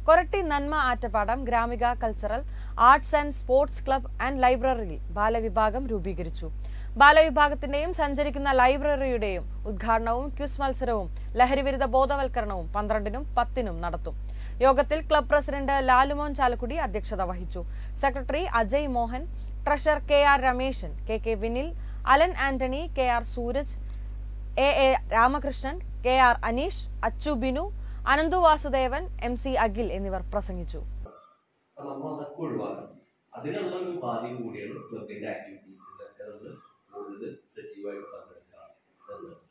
Koratty Nanma Attappadam Gramika cultural arts and sports club and ലൈബ്രറിയിൽ ബാലവിഭാഗം രൂപീകരിച്ചു ബാലവിഭാഗത്തിന്റെയും സഞ്ചരിക്കുന്ന ലൈബ്രറിയുടെയും ഉദ്ഘാടനവും ക്വിസ് മത്സരവും ലഹരിവിരുദ്ധ ബോധവൽക്കരണവും പന്ത്രണ്ടിനും പത്തിനും നടത്തും യോഗത്തിൽ ക്ലബ് പ്രസിഡന്റ് ലാലുമോൻ ചാലക്കുടി അധ്യക്ഷത വഹിച്ചു secretary Ajay Mohan treasurer K R Rameshan K K Vinil Alan Antony K R Sooraj A A Ramakrishnan K R Aneesh Achu Binu Ananthu Vasudevan M C Akhil എന്നിവർ പ്രസംഗിച്ചു അപ്പൊ നമ്മൾ അതൊക്കെ ഒഴിവാക്കണം അതിനുള്ള ഒരു ഉപാധിയും കൂടിയാണ് ക്ലബിന്റെ ആക്ടിവിറ്റീസിലൊക്കെ നമ്മൾ കൂടുതൽ സജീവമായിട്ട് പങ്കെടുക്കുക എന്നുള്ളത്